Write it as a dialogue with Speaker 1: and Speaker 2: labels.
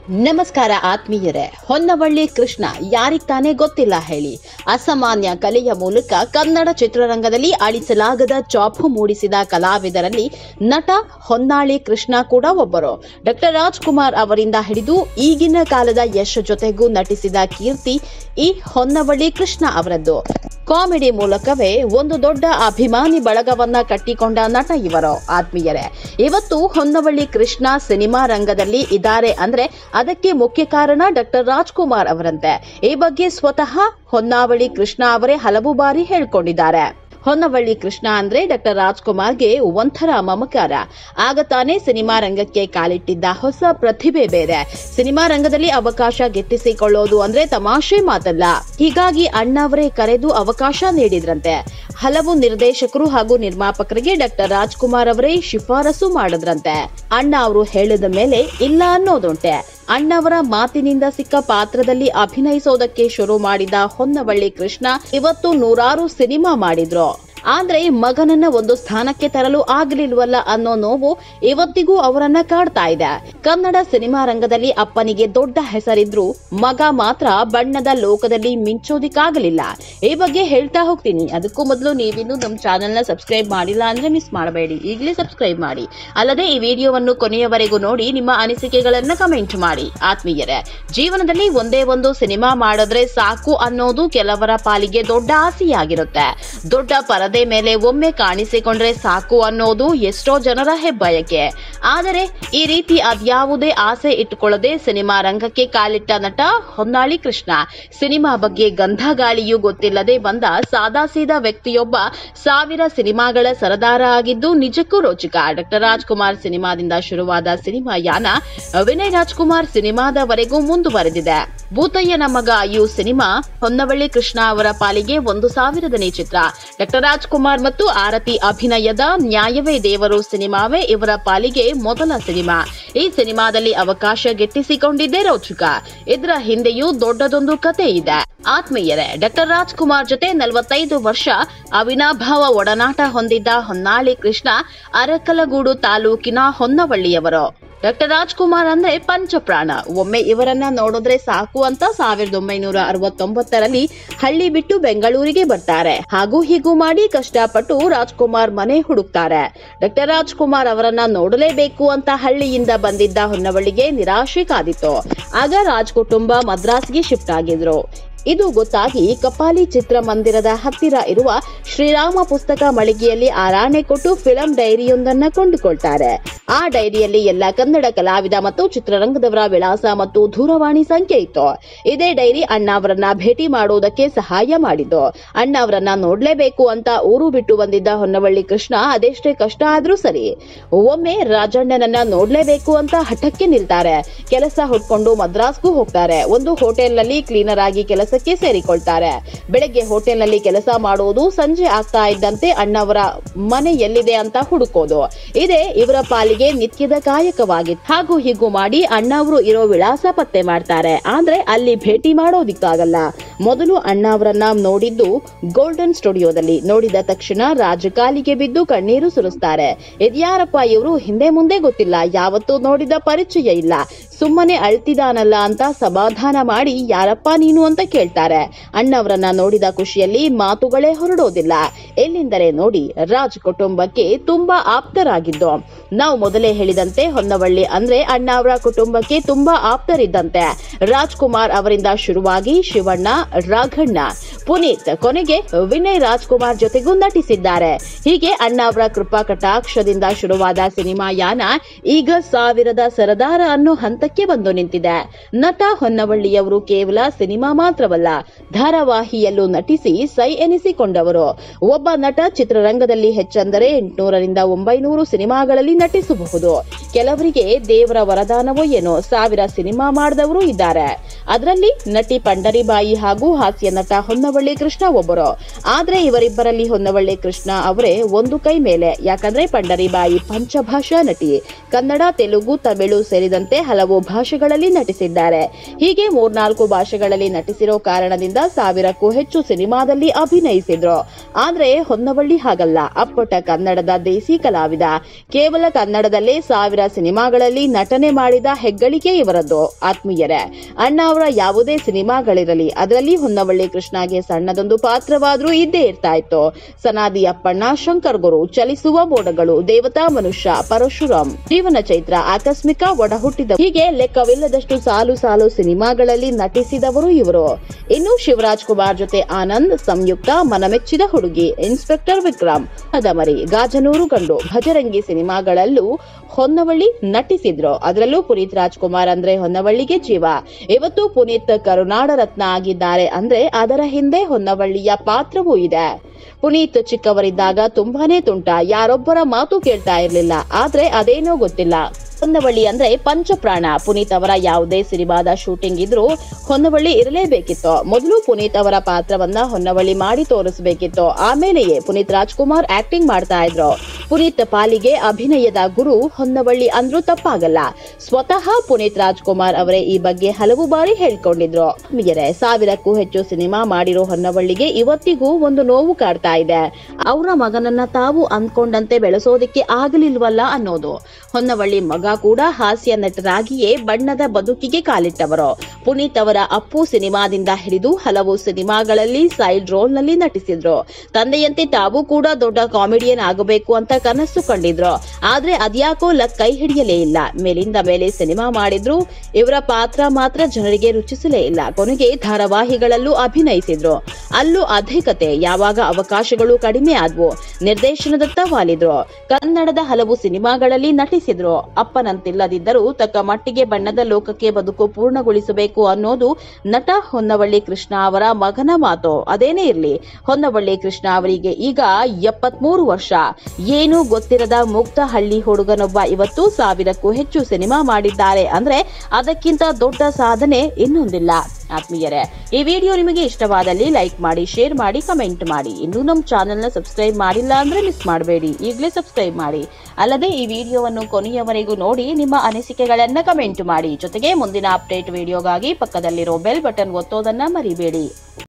Speaker 1: ನಮಸ್ಕಾರ ಆತ್ಮೀಯರೇ ಹೊನ್ನವಳ್ಳಿ ಕೃಷ್ಣ ಯಾರಿಗ್ ತಾನೇ ಗೊತ್ತಿಲ್ಲ ಹೇಳಿ ಅಸಾಮಾನ್ಯ ಕಲೆಯ ಮೂಲಕ ಕನ್ನಡ ಚಿತ್ರರಂಗದಲ್ಲಿ ಅಳಿಸಲಾಗದ ಚಾಪು ಮೂಡಿಸಿದ ಕಲಾವಿದರಲ್ಲಿ ನಟ ಹೊನ್ನಾಳಿ ಕೃಷ್ಣ ಕೂಡ ಒಬ್ಬರು ಡಾಕ್ಟರ್ ರಾಜ್ಕುಮಾರ್ ಅವರಿಂದ ಹಿಡಿದು ಈಗಿನ ಕಾಲದ ಯಶ್ ಜೊತೆಗೂ ನಟಿಸಿದ ಕೀರ್ತಿ ಈ ಹೊನ್ನವಳ್ಳಿ ಕೃಷ್ಣ ಅವರದ್ದು ಕಾಮಿಡಿ ಮೂಲಕವೇ ಒಂದು ದೊಡ್ಡ ಅಭಿಮಾನಿ ಬಳಗವನ್ನ ಕಟ್ಟಿಕೊಂಡ ನಟ ಇವರು ಆತ್ಮೀಯರೇ ಇವತ್ತು ಹೊನ್ನವಳ್ಳಿ ಕೃಷ್ಣ ಸಿನಿಮಾ ರಂಗದಲ್ಲಿ ಇದ್ದಾರೆ ಅಂದ್ರೆ ಅದಕ್ಕೆ ಮುಖ್ಯ ಕಾರಣ ಡಾಕ್ಟರ್ ರಾಜ್ಕುಮಾರ್ ಅವರಂತೆ ಈ ಬಗ್ಗೆ ಸ್ವತಃ ಹೊನ್ನಾವಳಿ ಕೃಷ್ಣ ಅವರೇ ಹಲವು ಬಾರಿ ಹೇಳ್ಕೊಂಡಿದ್ದಾರೆ ಹೊನ್ನವಳ್ಳಿ ಕೃಷ್ಣ ಅಂದ್ರೆ ಡಾಕ್ಟರ್ ರಾಜ್ಕುಮಾರ್ಗೆ ಒಂಥರ ಮಮಕಾರ ಆಗ ತಾನೇ ಸಿನಿಮಾ ರಂಗಕ್ಕೆ ಕಾಲಿಟ್ಟಿದ್ದ ಹೊಸ ಪ್ರತಿಭೆ ಬೇರೆ ಸಿನಿಮಾ ರಂಗದಲ್ಲಿ ಅವಕಾಶ ಗಿಟ್ಟಿಸಿಕೊಳ್ಳೋದು ಅಂದ್ರೆ ತಮಾಷೆ ಮಾತಲ್ಲ ಹೀಗಾಗಿ ಅಣ್ಣವರೇ ಕರೆದು ಅವಕಾಶ ನೀಡಿದ್ರಂತೆ ಹಲವು ನಿರ್ದೇಶಕರು ಹಾಗೂ ನಿರ್ಮಾಪಕರಿಗೆ ಡಾಕ್ಟರ್ ರಾಜ್ಕುಮಾರ್ ಅವರೇ ಶಿಫಾರಸು ಮಾಡಿದ್ರಂತೆ ಅಣ್ಣ ಅವರು ಹೇಳಿದ ಮೇಲೆ ಇಲ್ಲ ಅನ್ನೋದುಂಟೆ ಅಣ್ಣವರ ಮಾತಿನಿಂದ ಸಿಕ್ಕ ಪಾತ್ರದಲ್ಲಿ ಅಭಿನಯಿಸೋದಕ್ಕೆ ಶುರು ಮಾಡಿದ ಹೊನ್ನವಳ್ಳಿ ಕೃಷ್ಣ ಇವತ್ತು ನೂರಾರು ಸಿನಿಮಾ ಮಾಡಿದ್ರು ಆದ್ರೆ ಮಗನನ್ನ ಒಂದು ಸ್ಥಾನಕ್ಕೆ ತರಲು ಆಗಲಿಲ್ವಲ್ಲ ಅನ್ನೋ ನೋವು ಇವತ್ತಿಗೂ ಅವರನ್ನ ಕಾಡ್ತಾ ಇದೆ ಕನ್ನಡ ಸಿನಿಮಾ ರಂಗದಲ್ಲಿ ಅಪ್ಪನಿಗೆ ದೊಡ್ಡ ಹೆಸರಿದ್ರು ಮಗ ಮಾತ್ರ ಬಣ್ಣದ ಲೋಕದಲ್ಲಿ ಮಿಂಚೋದಿಕ್ಕಾಗಲಿಲ್ಲ ಈ ಬಗ್ಗೆ ಹೇಳ್ತಾ ಹೋಗ್ತೀನಿ ಅದಕ್ಕೂ ಮೊದಲು ನೀವಿನ್ನು ನಮ್ಮ ಚಾನೆಲ್ ನ ಸಬ್ಸ್ಕ್ರೈಬ್ ಮಾಡಿಲ್ಲ ಅಂದ್ರೆ ಮಿಸ್ ಮಾಡಬೇಡಿ ಈಗಲೇ ಸಬ್ಸ್ಕ್ರೈಬ್ ಮಾಡಿ ಅಲ್ಲದೆ ಈ ವಿಡಿಯೋವನ್ನು ಕೊನೆಯವರೆಗೂ ನೋಡಿ ನಿಮ್ಮ ಅನಿಸಿಕೆಗಳನ್ನ ಕಮೆಂಟ್ ಮಾಡಿ ಆತ್ಮೀಯರೇ ಜೀವನದಲ್ಲಿ ಒಂದೇ ಒಂದು ಸಿನಿಮಾ ಮಾಡಿದ್ರೆ ಸಾಕು ಅನ್ನೋದು ಕೆಲವರ ಪಾಲಿಗೆ ದೊಡ್ಡ ಆಸೆಯಾಗಿರುತ್ತೆ ದೊಡ್ಡ ಪರದೆ ಮೇಲೆ ಒಮ್ಮೆ ಕಾಣಿಸಿಕೊಂಡ್ರೆ ಸಾಕು ಅನ್ನೋದು ಎಷ್ಟೋ ಜನರ ಹೆಬ್ಬಯಕೆ ಆದರೆ ಈ ರೀತಿ ಅದ್ಯಾವುದೇ ಆಸೆ ಇಟ್ಟುಕೊಳ್ಳದೆ ಸಿನಿಮಾ ರಂಗಕ್ಕೆ ಕಾಲಿಟ್ಟ ನಟ ಹೊನ್ನಾಳಿ ಕೃಷ್ಣ ಸಿನಿಮಾ ಬಗ್ಗೆ ಗಂಧ ಗಾಳಿಯೂ ಗೊತ್ತಿಲ್ಲದೆ ಬಂದ ಸಾದಾಸೀದಾ ವ್ಯಕ್ತಿಯೊಬ್ಬ ಸಾವಿರ ಸಿನಿಮಾಗಳ ಸರದಾರ ಆಗಿದ್ದು ನಿಜಕ್ಕೂ ರೋಚಕ ಡಾಕ್ಟರ್ ರಾಜ್ಕುಮಾರ್ ಸಿನಿಮಾದಿಂದ ಶುರುವಾದ ಸಿನಿಮಾ ಯಾನ ವಿನಯ್ ರಾಜ್ಕುಮಾರ್ ಸಿನಿಮಾದವರೆಗೂ ಮುಂದುವರೆದಿದೆ ಭೂತಯ್ಯನ ಮಗ ಯು ಸಿನಿಮಾ ಹೊನ್ನವಳ್ಳಿ ಕೃಷ್ಣ ಅವರ ಪಾಲಿಗೆ ಒಂದು ಸಾವಿರದನೇ ಚಿತ್ರ ಡಾಕ್ಟರ್ ರಾಜ್ಕುಮಾರ್ ಮತ್ತು ಆರತಿ ಅಭಿನಯದ ನ್ಯಾಯವೇ ದೇವರು ಸಿನಿಮಾವೇ ಇವರ ಪಾಲಿಗೆ ಮೊದಲ ಸಿನಿಮಾ ಈ ಸಿನಿಮಾದಲ್ಲಿ ಅವಕಾಶ ಗಿಟ್ಟಿಸಿಕೊಂಡಿದ್ದೇ ರೋಚಕ ಇದರ ಹಿಂದೆಯೂ ದೊಡ್ಡದೊಂದು ಕತೆ ಇದೆ ಆತ್ಮೀಯರೇ ಡಾಕ್ಟರ್ ರಾಜ್ಕುಮಾರ್ ಜೊತೆ ನಲವತ್ತೈದು ವರ್ಷ ಅವಿನಾಭಾವ ಒಡನಾಟ ಹೊಂದಿದ್ದ ಹೊನ್ನಾಳಿ ಕೃಷ್ಣ ಅರಕಲಗೂಡು ತಾಲೂಕಿನ ಹೊನ್ನವಳ್ಳಿಯವರು ಡಾಕ್ಟರ್ ರಾಜ್ಕುಮಾರ್ ಅಂದ್ರೆ ಪಂಚಪ್ರಾಣ ಒಮ್ಮೆ ಇವರನ್ನ ನೋಡಿದ್ರೆ ಸಾಕು ಅಂತ ಸಾವಿರದ ಒಂಬೈನೂರ ಅರವತ್ತೊಂಬತ್ತರಲ್ಲಿ ಹಳ್ಳಿ ಬಿಟ್ಟು ಬೆಂಗಳೂರಿಗೆ ಬರ್ತಾರೆ ಹಾಗೂ ಹೀಗೂ ಮಾಡಿ ಕಷ್ಟಪಟ್ಟು ರಾಜ್ಕುಮಾರ್ ಮನೆ ಹುಡುಕ್ತಾರೆ ಡಾಕ್ಟರ್ ರಾಜ್ಕುಮಾರ್ ಅವರನ್ನ ನೋಡಲೇಬೇಕು ಅಂತ ಹಳ್ಳಿಯಿಂದ ಬಂದಿದ್ದ ಹೊನ್ನವಳ್ಳಿಗೆ ನಿರಾಶೆ ಕಾದಿತ್ತು ಆಗ ರಾಜ್ ಕುಟುಂಬ ಮದ್ರಾಸ್ಗೆ ಶಿಫ್ಟ್ ಆಗಿದ್ರು ಇದು ಗೊತ್ತಾಗಿ ಕಪಾಲಿ ಚಿತ್ರಮಂದಿರದ ಹತ್ತಿರ ಇರುವ ಶ್ರೀರಾಮ ಪುಸ್ತಕ ಮಳಿಗೆಯಲ್ಲಿ ಆರಾಣೆ ಕೊಟ್ಟು ಫಿಲಂ ಡೈರಿಯೊಂದನ್ನ ಕೊಂಡುಕೊಳ್ತಾರೆ ಆ ಡೈರಿಯಲ್ಲಿ ಎಲ್ಲ ಕನ್ನಡ ಕಲಾವಿದ ಮತ್ತು ಚಿತ್ರರಂಗದವರ ವಿಳಾಸ ಮತ್ತು ದೂರವಾಣಿ ಸಂಖ್ಯೆ ಇತ್ತು ಇದೇ ಡೈರಿ ಅಣ್ಣ ಅವರನ್ನ ಭೇಟಿ ಮಾಡುವುದಕ್ಕೆ ಸಹಾಯ ಮಾಡಿದ್ದು ಅಣ್ಣ ಅವರನ್ನ ನೋಡ್ಲೇಬೇಕು ಅಂತ ಊರು ಬಿಟ್ಟು ಬಂದಿದ್ದ ಹೊನ್ನವಳ್ಳಿ ಕೃಷ್ಣ ಅದೆಷ್ಟೇ ಕಷ್ಟ ಆದ್ರೂ ಸರಿ ಒಮ್ಮೆ ರಾಜಣ್ಣನನ್ನ ನೋಡ್ಲೇಬೇಕು ಅಂತ ಹಠಕ್ಕೆ ನಿಲ್ತಾರೆ ಕೆಲಸ ಹುಡ್ಕೊಂಡು ಮದ್ರಾಸ್ಗೂ ಹೋಗ್ತಾರೆ ಒಂದು ಹೋಟೆಲ್ನಲ್ಲಿ ಕ್ಲೀನರ್ ಆಗಿ ಕೆಲಸಕ್ಕೆ ಸೇರಿಕೊಳ್ತಾರೆ ಬೆಳಗ್ಗೆ ಹೋಟೆಲ್ನಲ್ಲಿ ಕೆಲಸ ಮಾಡುವುದು ಸಂಜೆ ಆಗ್ತಾ ಇದ್ದಂತೆ ಅಣ್ಣವರ ಮನೆ ಎಲ್ಲಿದೆ ಅಂತ ಹುಡುಕೋದು ಇದೇ ಇವರ ಪಾಲಿಗೆ ನಿತ್ಯದ ಕಾಯಕವಾಗಿತ್ತು ಹಾಗೂ ಹೀಗೂ ಮಾಡಿ ಅಣ್ಣ ಅವರು ಇರೋ ವಿಳಾಸ ಪತ್ತೆ ಮಾಡ್ತಾರೆ ಆದ್ರೆ ಅಲ್ಲಿ ಭೇಟಿ ಮಾಡೋದಿಕ್ಕಾಗಲ್ಲ ಮೊದಲು ಅಣ್ಣ ಅವರನ್ನ ನೋಡಿದ್ದು ಗೋಲ್ಡನ್ ಸ್ಟುಡಿಯೋದಲ್ಲಿ ನೋಡಿದ ತಕ್ಷಣ ರಾಜಕಾಲಿಗೆ ಬಿದ್ದು ಕಣ್ಣೀರು ಸುರಿಸ್ತಾರೆ ಇದ್ಯಾರಪ್ಪ ಇವರು ಹಿಂದೆ ಮುಂದೆ ಗೊತ್ತಿಲ್ಲ ಯಾವತ್ತೂ ನೋಡಿದ ಪರಿಚಯ ಇಲ್ಲ ಸುಮ್ಮನೆ ಅಳ್ತಿದಾನಲ್ಲ ಅಂತ ಸಮಾಧಾನ ಮಾಡಿ ಯಾರಪ್ಪ ನೀನು ಅಂತ ಕೇಳ್ತಾರೆ ಅಣ್ಣವರನ್ನ ನೋಡಿದ ಖುಷಿಯಲ್ಲಿ ಮಾತುಗಳೇ ಹೊರಡೋದಿಲ್ಲ ಎಲ್ಲಿಂದರೆ ನೋಡಿ ರಾಜ್ ಕುಟುಂಬಕ್ಕೆ ತುಂಬಾ ಆಪ್ತರಾಗಿದ್ದು ನಾವು ಮೊದಲೇ ಹೇಳಿದಂತೆ ಹೊನ್ನವಳ್ಳಿ ಅಂದ್ರೆ ಅಣ್ಣ ಅವರ ಕುಟುಂಬಕ್ಕೆ ತುಂಬಾ ಆಪ್ತರಿದ್ದಂತೆ ರಾಜ್ಕುಮಾರ್ ಅವರಿಂದ ಶುರುವಾಗಿ ಶಿವಣ್ಣ ರಾಘಣ್ಣ ಪುನೀತ್ ಕೊನೆಗೆ ವಿನಯ್ ರಾಜ್ಕುಮಾರ್ ಜೊತೆಗೂ ನಟಿಸಿದ್ದಾರೆ ಹೀಗೆ ಅಣ್ಣ ಅವರ ಕೃಪಾ ಕಟಾಕ್ಷದಿಂದ ಶುರುವಾದ ಸಿನಿಮಾ ಯಾನ ಈಗ ಸಾವಿರದ ಸರದಾರ ಅನ್ನೋ ಹಂತಕ್ಕೆ ಬಂದು ನಿಂತಿದೆ ನಟ ಹೊನ್ನವಳ್ಳಿಯವರು ಕೇವಲ ಸಿನಿಮಾ ಮಾತ್ರವಲ್ಲ ಧಾರಾವಾಹಿಯಲ್ಲೂ ನಟಿಸಿ ಸೈ ಎನಿಸಿಕೊಂಡವರು ಒಬ್ಬ ನಟ ಚಿತ್ರರಂಗದಲ್ಲಿ ಹೆಚ್ಚಂದರೆ ಎಂಟುನೂರರಿಂದ ಒಂಬೈನೂರು ಸಿನಿಮಾಗಳಲ್ಲಿ ನಟಿಸಬಹುದು ಕೆಲವರಿಗೆ ದೇವರ ವರದಾನವೋ ಏನೋ ಸಾವಿರ ಸಿನಿಮಾ ಮಾಡಿದವರು ಇದ್ದಾರೆ ಅದರಲ್ಲಿ ನಟಿ ಪಂಡರಿಬಾಯಿ ಹಾಗೂ ಹಾಸ್ಯ ನಟ ಹೊನ್ನ ಹೊನ್ನವಳ್ಳಿ ಕೃಷ್ಣ ಒಬ್ಬರು ಆದ್ರೆ ಇವರಿಬ್ಬರಲ್ಲಿ ಹೊನ್ನವಳ್ಳಿ ಕೃಷ್ಣ ಅವರೇ ಒಂದು ಕೈ ಮೇಲೆ ಯಾಕಂದ್ರೆ ಪಂಡರಿಬಾಯಿ ಪಂಚಭಾಷಾ ನಟಿ ಕನ್ನಡ ತೆಲುಗು ತಮಿಳು ಸೇರಿದಂತೆ ಹಲವು ಭಾಷೆಗಳಲ್ಲಿ ನಟಿಸಿದ್ದಾರೆ ಹೀಗೆ ಮೂರ್ನಾಲ್ಕು ಭಾಷೆಗಳಲ್ಲಿ ನಟಿಸಿರೋ ಕಾರಣದಿಂದ ಸಾವಿರಕ್ಕೂ ಹೆಚ್ಚು ಸಿನಿಮಾದಲ್ಲಿ ಅಭಿನಯಿಸಿದ್ರು ಆದ್ರೆ ಹೊನ್ನವಳ್ಳಿ ಹಾಗಲ್ಲ ಅಪ್ಪಟ ಕನ್ನಡದ ದೇಸಿ ಕಲಾವಿದ ಕೇವಲ ಕನ್ನಡದಲ್ಲೇ ಸಾವಿರ ಸಿನಿಮಾಗಳಲ್ಲಿ ನಟನೆ ಮಾಡಿದ ಹೆಗ್ಗಳಿಕೆ ಇವರದ್ದು ಆತ್ಮೀಯರೇ ಅಣ್ಣ ಅವರ ಯಾವುದೇ ಸಿನಿಮಾಗಳಿರಲಿ ಅದರಲ್ಲಿ ಹೊನ್ನವಳ್ಳಿ ಕೃಷ್ಣಗೆ ಸಣ್ಣದೊಂದು ಪಾತ್ರವಾದ್ರೂ ಇದ್ದೇ ಇರ್ತಾ ಇತ್ತು ಸನಾದಿ ಅಪ್ಪಣ್ಣ ಶಂಕರ್ ಗುರು ಚಲಿಸುವ ಮೋಡಗಳು ದೇವತಾ ಮನುಷ್ಯ ಪರಶುರಾಮ್ ಜೀವನ ಚೈತ್ರ ಆಕಸ್ಮಿಕ ಒಡ ಹುಟ್ಟಿದ ಹೀಗೆ ಲೆಕ್ಕವಿಲ್ಲದಷ್ಟು ಸಾಲು ಸಾಲು ಸಿನಿಮಾಗಳಲ್ಲಿ ನಟಿಸಿದವರು ಇವರು ಇನ್ನು ಶಿವರಾಜ್ ಕುಮಾರ್ ಜೊತೆ ಆನಂದ್ ಸಂಯುಕ್ತ ಮನಮೆಚ್ಚಿದ ಹುಡುಗಿ ಇನ್ಸ್ಪೆಕ್ಟರ್ ವಿಕ್ರಮ್ ಅದಮರಿ ಗಾಜನೂರು ಗಂಡು ಭಜರಂಗಿ ಸಿನಿಮಾಗಳಲ್ಲೂ ಹೊನ್ನವಳ್ಳಿ ನಟಿಸಿದ್ರು ಅದರಲ್ಲೂ ಪುನೀತ್ ರಾಜ್ಕುಮಾರ್ ಅಂದ್ರೆ ಹೊನ್ನವಳ್ಳಿಗೆ ಜೀವ ಇವತ್ತು ಪುನೀತ್ ಕರುನಾಡ ರತ್ನ ಆಗಿದ್ದಾರೆ ಅಂದ್ರೆ ಅದರ ಹಿಂದೆ ಹೊನ್ನವಳ್ಳಿಯ ಪಾತ್ರವೂ ಇದೆ ಪುನೀತ್ ಚಿಕ್ಕವರಿದ್ದಾಗ ತುಂಬಾನೇ ತುಂಟ ಯಾರೊಬ್ಬರ ಮಾತು ಕೇಳ್ತಾ ಇರ್ಲಿಲ್ಲ ಆದ್ರೆ ಅದೇನೋ ಗೊತ್ತಿಲ್ಲ ಹೊನ್ನವಳ್ಳಿ ಅಂದ್ರೆ ಪಂಚಪ್ರಾಣ ಪುನೀತ್ ಅವರ ಯಾವುದೇ ಸಿನಿಮಾದ ಶೂಟಿಂಗ್ ಇದ್ರೂ ಹೊನ್ನವಳ್ಳಿ ಇರಲೇಬೇಕಿತ್ತು ಮೊದಲು ಪುನೀತ್ ಅವರ ಪಾತ್ರವನ್ನ ಹೊನ್ನವಳ್ಳಿ ಮಾಡಿ ತೋರಿಸಬೇಕಿತ್ತು ಆಮೇಲೆಯೇ ಪುನೀತ್ ರಾಜ್ಕುಮಾರ್ ಆಕ್ಟಿಂಗ್ ಮಾಡ್ತಾ ಇದ್ರು ಪುನೀತ್ ಪಾಲಿಗೆ ಅಭಿನಯದ ಗುರು ಹೊನ್ನವಳ್ಳಿ ಅಂದ್ರೂ ತಪ್ಪಾಗಲ್ಲ ಸ್ವತಃ ಪುನೀತ್ ರಾಜ್ಕುಮಾರ್ ಅವರೇ ಈ ಬಗ್ಗೆ ಹಲವು ಬಾರಿ ಹೇಳ್ಕೊಂಡಿದ್ರು ಮಿಗೆರೆ ಸಾವಿರಕ್ಕೂ ಹೆಚ್ಚು ಸಿನಿಮಾ ಮಾಡಿರೋ ಹೊನ್ನವಳ್ಳಿಗೆ ಇವತ್ತಿಗೂ ಒಂದು ನೋವು ಕಾಡ್ತಾ ಇದೆ ಅವರ ಮಗನನ್ನ ತಾವು ಅಂದ್ಕೊಂಡಂತೆ ಬೆಳೆಸೋದಿಕ್ಕೆ ಆಗಲಿಲ್ವಲ್ಲ ಅನ್ನೋದು ಹೊನ್ನವಳ್ಳಿ ಮಗ ಕೂಡ ಹಾಸ್ಯ ನಟರಾಗಿಯೇ ಬಣ್ಣದ ಬದುಕಿಗೆ ಕಾಲಿಟ್ಟವರು ಪುನೀತ್ ಅವರ ಅಪ್ಪು ಸಿನಿಮಾದಿಂದ ಹಿಡಿದು ಹಲವು ಸಿನಿಮಾಗಳಲ್ಲಿ ಸೈಡ್ ರೋಲ್ ನಲ್ಲಿ ನಟಿಸಿದ್ರು ತಂದೆಯಂತೆ ತಾವು ಕೂಡ ದೊಡ್ಡ ಕಾಮಿಡಿಯನ್ ಆಗಬೇಕು ಅಂತ ಕನಸು ಕಂಡಿದ್ರು ಆದ್ರೆ ಅದ್ಯಾಕೋ ಲಕ್ ಕೈ ಹಿಡಿಯಲೇ ಇಲ್ಲ ಮೇಲಿಂದ ಮೇಲೆ ಸಿನಿಮಾ ಮಾಡಿದ್ರು ಇವರ ಪಾತ್ರ ಮಾತ್ರ ಜನರಿಗೆ ರುಚಿಸಲೇ ಇಲ್ಲ ಕೊನೆಗೆ ಧಾರಾವಾಹಿಗಳಲ್ಲೂ ಅಭಿನಯಿಸಿದ್ರು ಅಲ್ಲೂ ಅದೇ ಕತೆ ಯಾವಾಗ ಅವಕಾಶಗಳು ಕಡಿಮೆ ಆದ್ವು ನಿರ್ದೇಶನದತ್ತ ವಾಲಿದ್ರು ಕನ್ನಡದ ಹಲವು ಸಿನಿಮಾಗಳಲ್ಲಿ ನಟಿಸಿದ್ರು ಅಪ್ಪನಂತಿಲ್ಲದಿದ್ದರೂ ತಕ್ಕ ಮಟ್ಟಿಗೆ ಬಣ್ಣದ ಲೋಕಕ್ಕೆ ಬದುಕು ಪೂರ್ಣಗೊಳಿಸಬೇಕು ಅನ್ನೋದು ನಟ ಹೊನ್ನವಳ್ಳಿ ಕೃಷ್ಣ ಅವರ ಮಗನ ಮಾತು ಅದೇನೇ ಇರ್ಲಿ ಹೊನ್ನವಳ್ಳಿ ಕೃಷ್ಣ ಅವರಿಗೆ ಈಗ ಎಪ್ಪತ್ಮೂರು ವರ್ಷ ಏನೂ ಗೊತ್ತಿರದ ಮುಕ್ತ ಹಳ್ಳಿ ಹುಡುಗನೊಬ್ಬ ಇವತ್ತು ಸಾವಿರಕ್ಕೂ ಹೆಚ್ಚು ಸಿನಿಮಾ ಮಾಡಿದ್ದಾರೆ ಅಂದ್ರೆ ಅದಕ್ಕಿಂತ ದೊಡ್ಡ ಸಾಧನೆ ಇನ್ನೊಂದಿಲ್ಲ ಆತ್ಮೀಯರೇ ಈ ವಿಡಿಯೋ ನಿಮಗೆ ಇಷ್ಟವಾದಲ್ಲಿ ಲೈಕ್ ಮಾಡಿ ಶೇರ್ ಮಾಡಿ ಕಮೆಂಟ್ ಮಾಡಿ ಇನ್ನೂ ನಮ್ಮ ಚಾನೆಲ್ನ ಸಬ್ಸ್ಕ್ರೈಬ್ ಮಾಡಿಲ್ಲ ಅಂದ್ರೆ ಮಿಸ್ ಮಾಡಬೇಡಿ ಈಗಲೇ ಸಬ್ಸ್ಕ್ರೈಬ್ ಮಾಡಿ ಅಲ್ಲದೆ ಈ ವಿಡಿಯೋವನ್ನು ಕೊನೆಯವರೆಗೂ ನೋಡಿ ನಿಮ್ಮ ಅನಿಸಿಕೆಗಳನ್ನ ಕಮೆಂಟ್ ಮಾಡಿ ಜೊತೆಗೆ ಮುಂದಿನ ಅಪ್ಡೇಟ್ ವಿಡಿಯೋಗಾಗಿ ಪಕ್ಕದಲ್ಲಿರೋ ಬೆಲ್ ಬಟನ್ ಒತ್ತೋದನ್ನ ಮರಿಬೇಡಿ